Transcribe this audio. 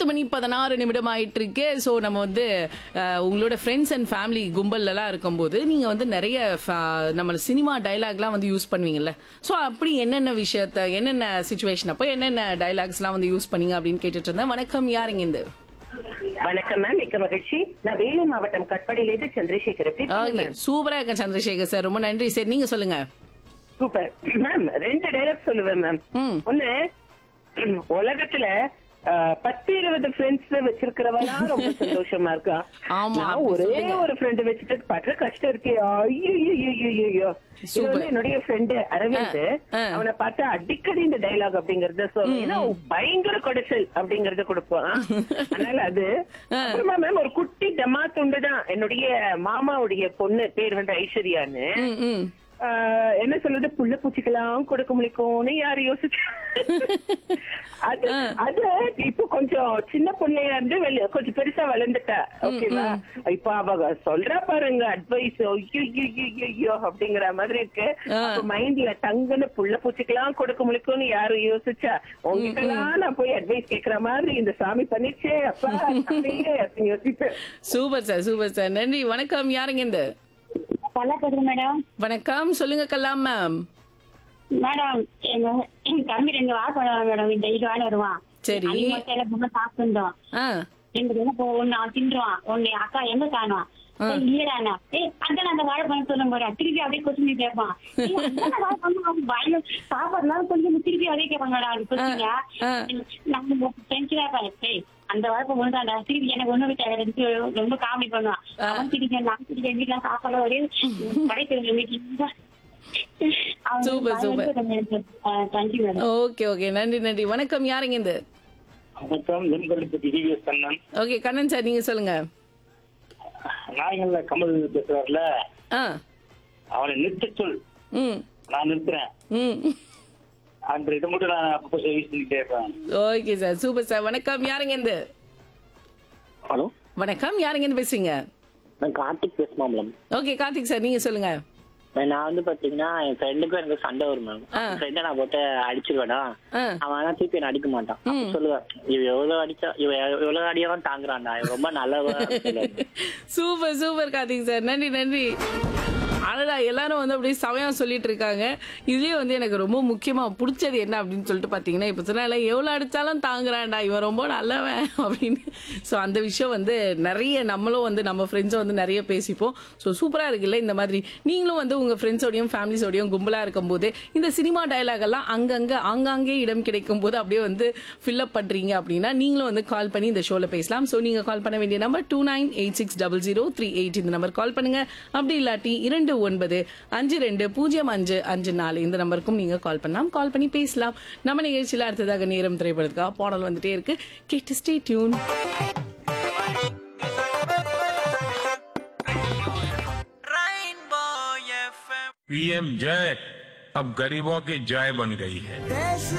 மணி பதினாறு நிமிடம் ஆயிட்டு இருக்கு ஸோ நம்ம வந்து அஹ், உங்களோட ஃப்ரெண்ட்ஸ் அண்ட் ஃபேமிலி கும்பல்லாம் இருக்கும்போது நீங்க வந்து நிறைய ஃப- நம்ம சினிமா டைலாக்லாம் வந்து யூஸ் பண்ணுவீங்கல்ல ஸோ அப்படி என்னென்ன விஷயத்த என்னென்ன சுச்சுவேஷன் அப்போ என்னென்ன டைலாக்ஸ்லாம் வந்து யூஸ் பண்ணீங்க அப்படின்னு கேட்டுட்டு இருந்தேன் வணக்கம் யாருங்க இந்த வணக்கம் மேம் மிக்க மகிழ்ச்சி நான் வேலூர் மாவட்டம் கட்பாடியிலிருந்து சந்திரசேகர் எப்படி இருக்கீங்க ஓகே ma'am? சூப்பரா இருக்க சந்திரசேகர் சார் ரொம்ப நன்றி சார் நீங்க சொல்லுங்க சூப்பர் மேம் ரெண்டு டைலாக் சொல்லுவேன் மேம் ம். ஒண்ணு உலகத்துல ஆஹ், பத்து இருபது ஃப்ரெண்ட்ஸ் வச்சிருக்கிறவனா ரொம்ப சந்தோஷமா இருக்கா ஆமா, நான் அப்படி ஒரே சொல்லுங்க. ஒரு ஃப்ரெண்ட் வச்சுட்டு படுற கஷ்டம் இருக்கே ஐயோ ஐயோ இது Super. வந்து என்னுடைய ஃப்ரெண்டு அரவிந்த் ஆ, ஆ. அவனை பார்த்தா அடிக்கடி இந்த டைலாக் அப்படிங்கறத சொல்லுவேன் ஏன்னா அவன் பயங்கர கொடைச்சல் அப்படிங்கறத கொடுப்பான் அதனால அது அப்புறமா மேம் ஒரு குட்டி டமா துண்டு தான் என்னுடைய மாமாவுடைய பொண்ணு பேர் வந்து ஐஸ்வர்யான்னு ம் ம் ஆஹ் என்ன சொல்றது புள்ள பூச்சிக்கெல்லாம் கொடுக்க முடிக்கும்னு யாரு யோசிச்சு அது அது இப்போ கொஞ்சம் சின்ன பொண்ணையா இருந்து வெளிய கொஞ்சம் பெருசா வளர்ந்துட்டா ஓகேவா இப்ப அவ சொல்றா பாருங்க அட்வைஸ் ஐயோ அப்படிங்கிற மாதிரி இருக்கு அப்ப மைண்ட்ல டங்குன்னு புள்ள பூச்சிக்கெல்லாம் கொடுக்க முடிக்கும்னு யாரு யோசிச்சா உங்ககிட்டலாம் நான் போய் அட்வைஸ் கேக்குற மாதிரி இந்த சாமி பண்ணிச்சே அப்பா சாமியே அப்படின்னு யோசிப்பேன் சூப்பர் சார் சூப்பர் சார் நன்றி வணக்கம் யாருங்க இந்த நல்லா பேசுறேன் மேடம் வணக்கம் சொல்லுங்க கலாம் மேம் மேடம் எங்க எங்க தம்பி ரெண்டு வாரம் பண்ணுவான் மேடம் இந்த இது வாரம் வருவான் சரி. அது மட்டும் எல்லாம் ரொம்ப சாப்பிட்டுருந்தோம் ஆ ரெண்டு பேரும் போ ஒண்ணு அவன் தின்றுவான் ஒண்ணு அக்கா எங்க காணுவான் இல்லடாண்ணா ஏய் அதான் அந்த வாழைப்பழம் சொல்லும் போற திருப்பி அப்படியே கொஸ்டின் கேட்பான் ஏய், அதான் வாழைப்பழம் அவன் வாயில சாப்பாடுலாம் கொஞ்சம் திருப்பி அதே கேட்பாங்கடா அது கொஸ்டிங்க ஆ. நம்ம டென்ஷனா இருப்பாங்க ஏய் அந்த வாழைப்பழம் ஒண்ணுதான்டா திருப்பி எனக்கு ஒண்ணு விட்டு ரொம்ப காமெடி பண்ணுவான் அவன் திருப்பி நான் திருப்பி வீட்டுல சாப்பாடு ஒரே படைத்து வீட்டுல Super, super. Thank you madam okay okay நன்றி நன்றி வணக்கம் யாருங்க இந்த வணக்கம் வெண்கொழுப்பு TVS Kannan okay Kannan sir நீங்க சொல்லுங்க நாயகன்ல கமல் பேசுறாருல ஆ அவனை நிறுத்த சொல் ம் நான் நிறுத்துறேன் ம் அந்த இதை மட்டும் நான் அப்பப்போ யூஸ் பண்ணிட்டே இருப்பேன் ஓகே சார் சூப்பர் சார் வணக்கம் யாருங்க இந்த ஹலோ வணக்கம் யாருங்க இருந்து பேசுறீங்க நான் கார்த்திக் பேசுமா மேம் ஓகே கார்த்திக் சார் நீங்க சொல்லுங்க நான் வந்து பாத்தீங்கன்னா என் ஃப்ரெண்டுக்கும் எனக்கு சண்டை வரும் மேம் ஆ. ஃப்ரெண்டை நான் போட்டு அடிச்சிருவேனா ஆ அவன் ஆனா திருப்பி என்ன அடிக்க மாட்டான் அப்ப சொல்லுவேன் இவ எவ்வளவு அடிச்சா இவ எவ்வளவு அடியாவும் தாங்குறான்டா இவன் ரொம்ப நல்லவ சூப்பர் சூப்பர் கார்த்திக் சார் நன்றி நன்றி அடடா எல்லாரும் வந்து அப்படியே சமயம் சொல்லிட்டு இருக்காங்க இதுலயே வந்து எனக்கு ரொம்ப முக்கியமா பிடிச்சது என்ன அப்படின்னு சொல்லிட்டு பாத்தீங்கன்னா இப்ப சொன்னால எவ்வளவு அடிச்சாலும் தாங்குறான்டா இவன் ரொம்ப நல்லவன் அப்படின்னு ஸோ அந்த விஷயம் வந்து நிறைய நம்மளும் வந்து நம்ம ஃப்ரெண்ட்ஸும் வந்து நிறைய பேசிப்போம் ஸோ சூப்பரா இருக்குல்ல இந்த மாதிரி நீங்களும் வந்து உங்க ஃப்ரெண்ட்ஸோடையும் ஃபேமிலிஸோடையும் கும்பலா இருக்கும்போது இந்த சினிமா டயலாக் எல்லாம் அங்கங்க ஆங்காங்கே இடம் கிடைக்கும் போது அப்படியே வந்து ஃபில்அப் பண்றீங்க அப்படின்னா நீங்களும் வந்து கால் பண்ணி இந்த ஷோல பேசலாம் ஸோ நீங்க கால் பண்ண வேண்டிய number two nine eight six double zero three eight இந்த நம்பர் கால் பண்ணுங்க அப்படி இல்லாட்டி இரண்டு ஒன்பது அஞ்சு ரெண்டு பூஜ்ஜியம் அஞ்சு அஞ்சு நாலு இந்த நம்பருக்கும் நீங்க கால் பண்ணலாம் கால் பண்ணி பேசலாம் நம்ம நிகழ்ச்சியில அடுத்ததாக நேரம் திரைப்படத்துக்காக பாடல் வந்துட்டே இருக்கு கேட்டு ஸ்டே டியூன் पीएम जय अब गरीबों की जय बन गई है